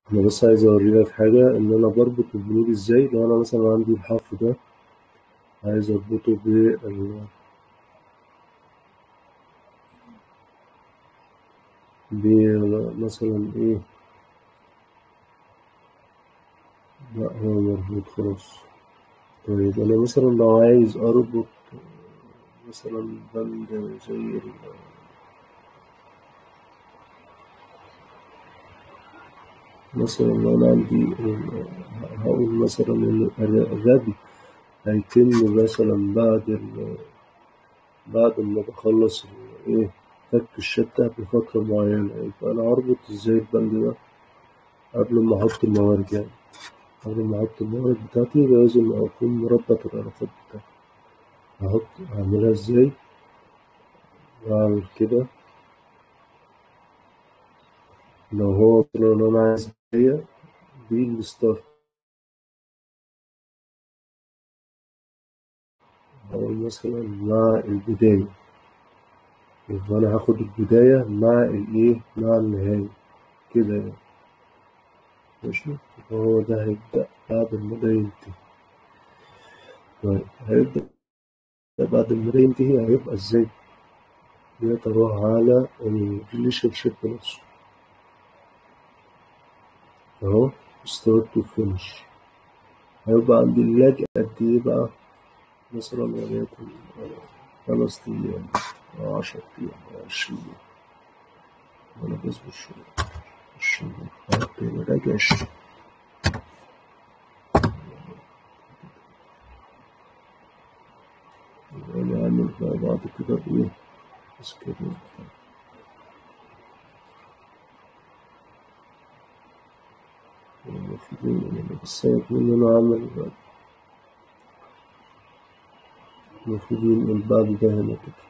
أنا بس عايز أوريلك حاجة إن أنا بربط البنود إزاي لو أنا مثلا عندي الحرف ده عايز أربطه بال بمثلا إيه لا هو مربوط خلاص طيب أنا مثلا لو عايز أربط مثلا بند زي ال مثلا لو أنا عندي ال- هقول مثلا إن الغبي هيتم مثلا بعد ال بعد ما بخلص ال- إيه فك الشتة بفترة معينة يبقى أنا هربط إزاي البند ده قبل ما أحط الموارد يعني قبل ما أحط الموارد بتاعتي لازم أكون مربط العلاقات بتاعتي أحط أعملها إزاي بعمل كده لو هو مثلا أنا عايز هي دي الستارت أو مثلا مع البداية يبقى أنا هاخد البداية مع الإيه مع النهاية كده يعني ماشي يبقى هو ده هيبدأ بعد ما ده ينتهي طيب هيبدأ بعد ما ده ينتهي هيبقى إزاي؟ ديت أروح على الريليشن شيب نفسه أهو ستارت تو فينش هيبقى عندي اللاج قد إيه بقى؟ مثلا وليكن خمس أيام أو عشرة أيام أو عشرين يوم وأنا بظبط شوية عشرين يوم هحط هنا لاج عشرين يبقى أنا أعمل بقى بعد كده إيه؟ سكيدول المفروض إن أنا بس إن أنا أعمل المفروض ينقل بعد ده هنا كده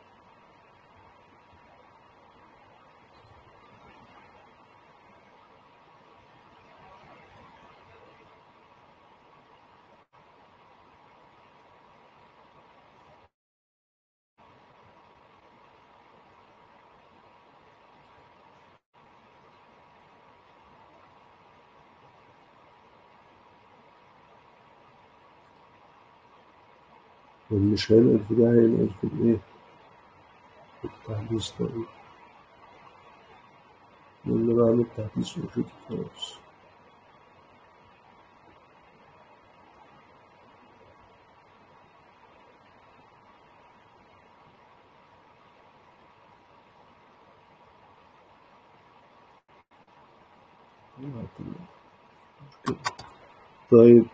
ومش هينقل في ده هينقل في الإيه؟ في التحديث ده إيه؟ لأن أنا عامل تحديث أوريدي خلاص طيب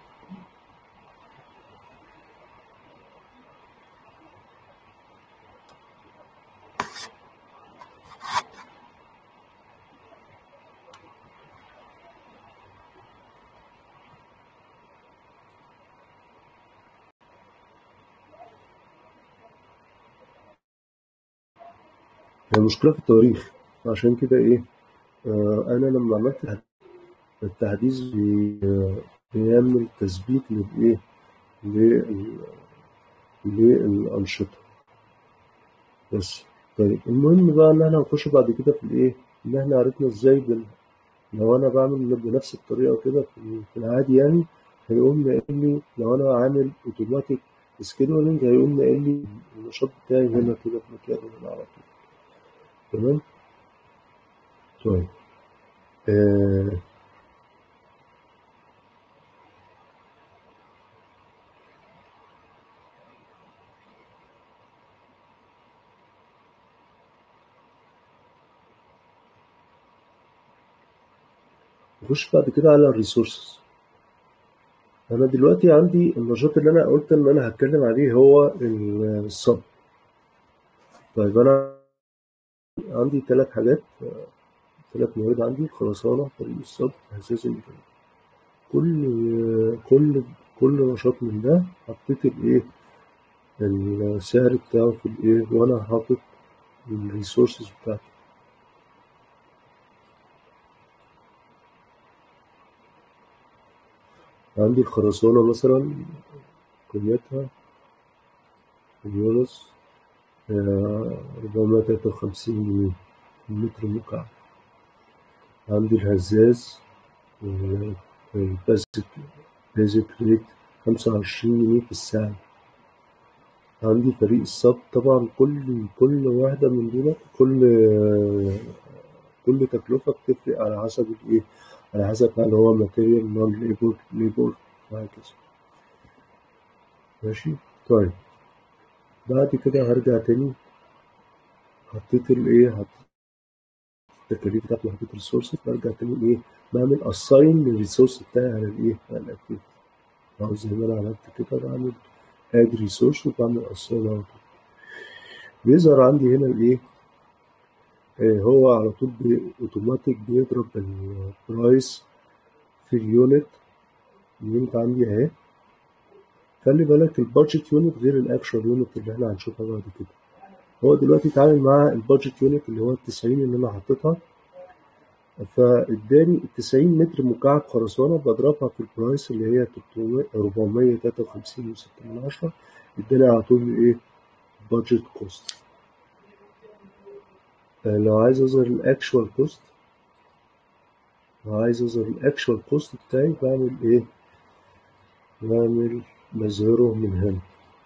هي المشكلة في التواريخ عشان كده إيه آه أنا لما عملت التحديث بي بيعمل تثبيت للإيه لل- للأنشطة بس طيب المهم بقى إن إحنا هنخش بعد كده في الإيه إن إحنا عرفنا إزاي بن... لو أنا بعمل بنفس الطريقة كده في في العادي يعني هيقوم ناقل لي لو أنا عامل أوتوماتيك سكيدولينج هيقوم ناقل لي النشاط بتاعي هنا كده في مكانه هنا على طول تمام طيب آه نخش بعد كده على الريسورسز انا دلوقتي عندي النشاط اللي انا قلت ان انا هتكلم عليه هو ال- الصب طيب انا عندي ثلاث حاجات ثلاث مواد عندي خرسانة فريق الصب هزاز الميكانيكا كل كل كل نشاط من ده حطيت الايه السعر بتاعه في الايه وانا حاطط الريسورسز بتاعتي عندي الخرسانة مثلا قيمتها اليونس أربعمية تلاتة وخمسين جنيه في المتر المكعب عندي الهزاز البيزك بيزك ريت خمسة وعشرين جنيه في الساعة عندي فريق الصب طبعا كل كل واحدة من دول كل كل تكلفة بتفرق على حسب الإيه على حسب هل هو ماتيريال نون ليبر ليبر وهكذا ماشي طيب بعد كده هرجع تاني حطيت الإيه حطيت التكاليف بتاعتي وحطيت الريسورسز برجع تاني إيه بعمل أساين للريسورس بتاعي على الإيه على الأكتيفيتي أهو زي ما أنا عملت كده بعمل اد ريسورس وبعمل أساين على طول بيظهر عندي هنا الإيه آه، هو على طول بي- اوتوماتيك بيضرب البرايس في اليونت اليونت عندي اهي خلي بالك البادجت يونت غير الاكشوال يونت اللي احنا هنشوفها بعد كده هو دلوقتي اتعامل مع البادجت يونت اللي هو ال 90 اللي انا حطيتها فاداني ال 90 متر مكعب خرسانه بضربها في البرايس اللي هي 300 453 و6 من عشرة اداني على طول ايه بادجت كوست لو عايز اظهر الاكشوال كوست لو عايز اظهر الاكشوال كوست بتاعي بعمل ايه بعمل بظهره من هنا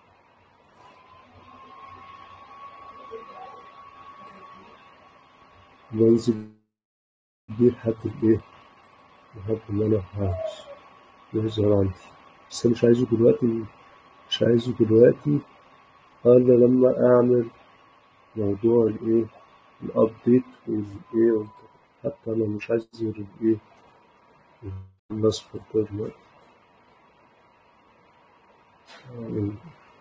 بنزل بيه لحد الايه لحد ما انا عاوز يظهر عندي بس أنا مش عايزه دلوقتي مش عايزه دلوقتي الا لما اعمل موضوع الايه الابديت والايه حتى انا مش عايز اظهر الايه الاصفر ده دلوقتي أعمل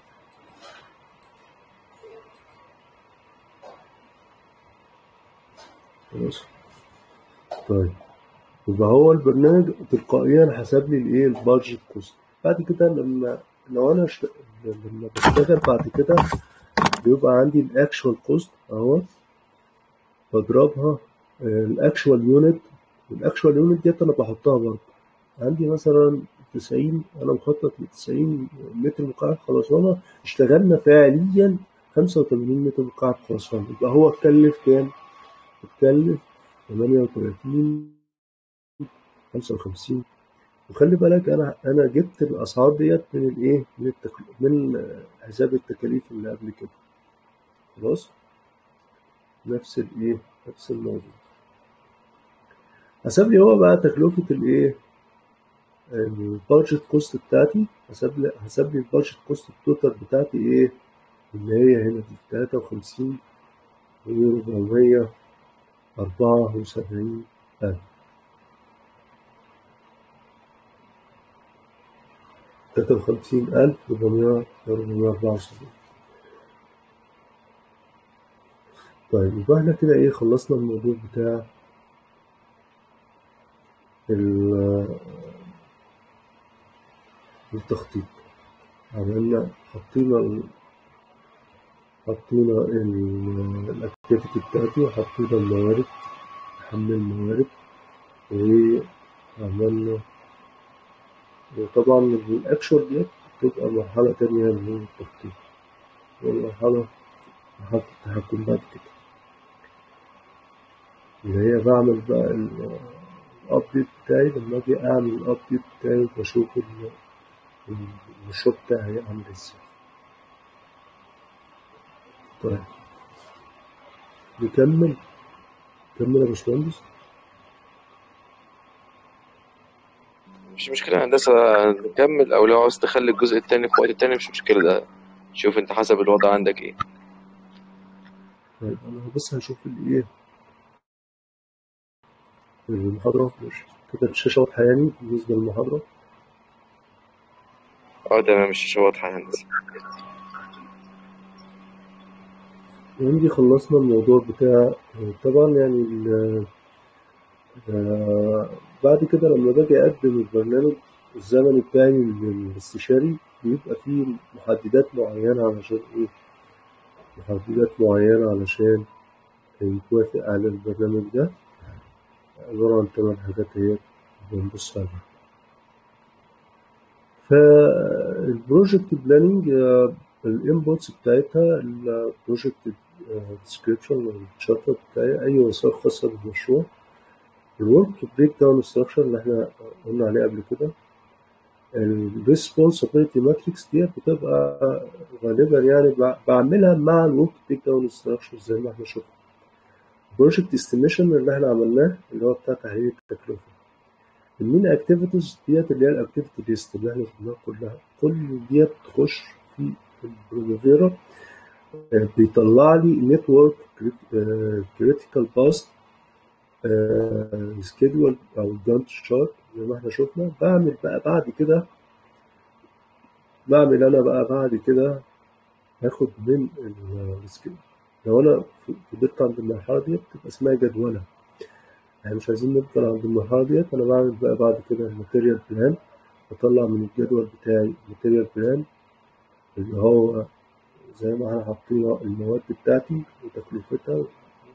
خلاص طيب يبقى هو البرنامج تلقائيا حسب لي الايه البادجت كوست بعد كده لما لو انا شت... لما بشتغل بعد كده بيبقى عندي الاكشوال كوست اهو بضربها الاكشوال يونت والاكشوال يونت ديت انا بحطها برضه عندي مثلا 90 انا مخطط ل 90 متر مكعب خرسانه اشتغلنا فعليا 85 متر مكعب خرسانه يبقى هو اتكلف كام؟ اتكلف 38 55 وخلي بالك انا انا جبت الاسعار ديت من الايه؟ من التكل... من آه، حساب التكاليف اللي قبل كده خلاص؟ نفس الايه؟ نفس الموضوع حسب لي هو بقى تكلفة الايه؟ البادجت كوست بتاعتي حسب لي حسب لي البادجت كوست التوتال بتاعتي ايه؟ اللي هي هنا دي 53 و 474 ألف تلاتة وخمسين ألف ربعمية ربعمية أربعة وسبعين طيب يبقى احنا كده ايه خلصنا الموضوع بتاع ال- التخطيط عملنا حطينا ال- حطينا الاكتيفيتي بتاعتي وحطينا الموارد نحمل الموارد وعملنا وطبعا الاكشوال ديت بتبقى مرحلة تانية من التخطيط والمرحلة مرحلة التحكم بعد كده اللي هي بعمل بقى ال- الابديت بتاعي لما اجي اعمل الابديت بتاعي بشوف ال- المشروع بتاعي عامل ازاي طيب نكمل نكمل يا باشمهندس مش مشكلة هندسة نكمل أو لو عاوز تخلي الجزء التاني في وقت تاني مش مشكلة ده شوف أنت حسب الوضع عندك إيه طيب انا بس هشوف الايه المحاضرة مش كده الشاشة واضحة يعني بالنسبة للمحاضرة أه تمام الشاشة واضحة يا هندسة عندي خلصنا الموضوع بتاع طبعا يعني ال- آه، بعد كده لما باجي أقدم البرنامج الزمني بتاعي للاستشاري بيبقى فيه محددات معينة علشان إيه محددات معينة علشان يتوافق على البرنامج ده عبارة عن تمن حاجات هي بنبص عليها فالبروجكت بلاننج الانبوتس بتاعتها البروجكت ديسكريبشن والشارتر بتاعي اي وثائق خاصه بالمشروع الورك بريك داون ستراكشر اللي احنا قلنا عليه قبل كده الريسبونسابيلتي ماتريكس ديت بتبقى غالبا يعني بع- بعملها مع الورك بريك داون ستراكشر زي ما احنا شفنا بروجكت استيميشن اللي احنا عملناه اللي هو بتاع تحليل التكلفه المين اكتيفيتيز ديت اللي هي الاكتيفيتي ليست اللي احنا شفناها كلها كل ديت تخش في البروفيرا بيطلع لي نتورك كريتيكال باست سكيدول او جانت شارت زي ما احنا شفنا بعمل بقى بعد كده بعمل انا بقى بعد كده هاخد من السكيدول لو انا فضلت عند المرحله دي بتبقى اسمها جدوله يعني مش عايزين نفضل عند المرحله ديت انا بعمل بقى بعد كده الماتيريال بلان بطلع من الجدول بتاعي الماتيريال بلان اللي هو زي ما احنا حاطين المواد بتاعتي وتكلفتها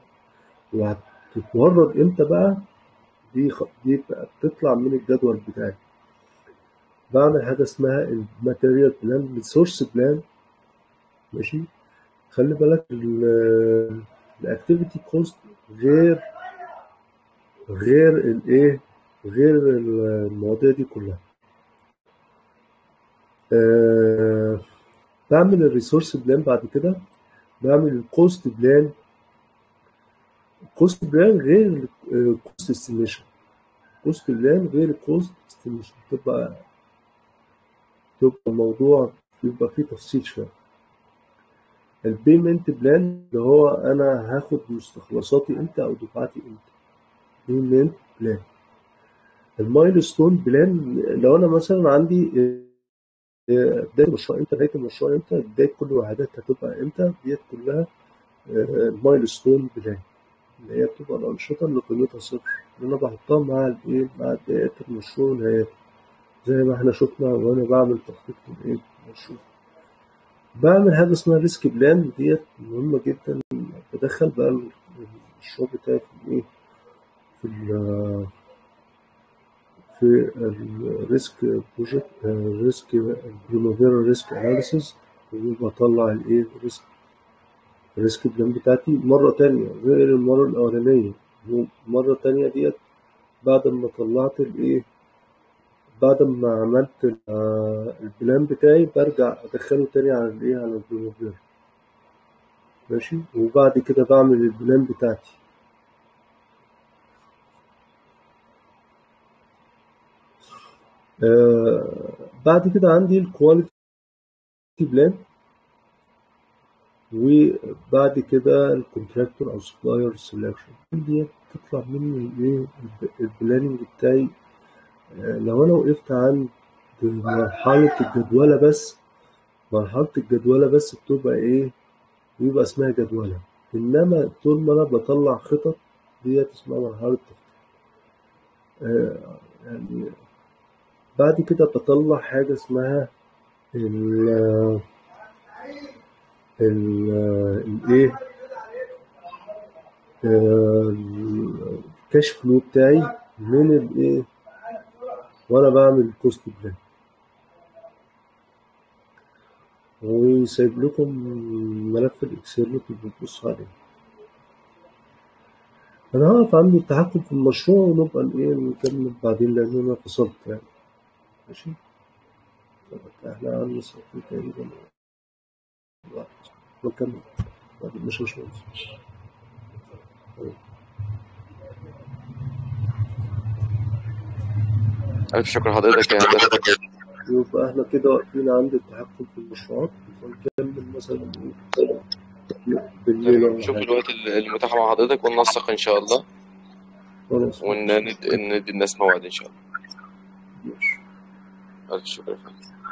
وهتتورد امتى بقى دي خ... دي بقى بتطلع من الجدول بتاعي بعمل حاجه اسمها الماتيريال بلان السورس بلان ماشي خلي بالك الاكتيفيتي كوست غير غير الايه غير المواضيع دي كلها أه بعمل الريسورس بلان بعد كده بعمل الكوست بلان الكوست بلان غير الكوست استيميشن الكوست بلان غير الكوست استيميشن تبقى تبقى الموضوع يبقى فيه تفصيل شويه البيمنت بلان اللي هو انا هاخد مستخلصاتي امتى او دفعاتي امتى بيمنت بلان المايلستون بلان لو انا مثلا عندي بدايه المشروع امتى نهايه المشروع امتى بدايه كل وحدات هتبقى امتى ديت كلها مايلستون بلان اللي هي بتبقى الانشطه اللي قيمتها صفر اللي انا بحطها مع الايه مع بدايه المشروع ونهايته زي ما احنا شفنا وانا بعمل تخطيط للايه المشروع بعمل حاجه اسمها ريسك بلان ديت مهمه جدا بدخل بقى المشروع بتاعي في الايه في ال في الريسك بروجكت ريسك البريمافيرا ريسك اناليسيس وبطلع الايه الريسك الريسك بلان بتاعتي مرة تانية غير المرة الأولانية مرة تانية ديت بعد ما طلعت الايه بعد ما عملت البلان بتاعي برجع أدخله تاني على الايه على البريمافيرا ماشي وبعد كده بعمل البلان بتاعتي آه بعد كده عندي الكواليتي بلان وبعد كده الكونتراكتور او سبلاير سelection دي تطلع مني الايه البلاننج بتاعي آه لو انا وقفت عند مرحلة الجدولة بس مرحلة الجدولة بس بتبقى ايه بيبقى اسمها جدولة انما طول ما انا بطلع خطط ديت اسمها مرحلة تخطيط آه يعني بعد كده بطلع حاجة اسمها ال ال الايه الكاش فلو بتاعي من الايه وانا بعمل الكوست بلان وسايب لكم ملف الاكسل اللي بتبصوا عليه انا هقف عند التحكم في المشروع ونبقى ايه نكمل بعدين لان انا فصلت يعني ماشي احنا عندنا ساعتين تقريبا نكمل بعدين مش مش ألف شكر حضرتك يا هندسة يبقى احنا كده واقفين عند التحكم في المشروعات ونكمل مثلا بالليل ولا نشوف حاجة الوقت المتاح مع حضرتك وننسق إن شاء الله خلاص وندي الناس موعد إن شاء الله ماشي ألف شكر يا فندم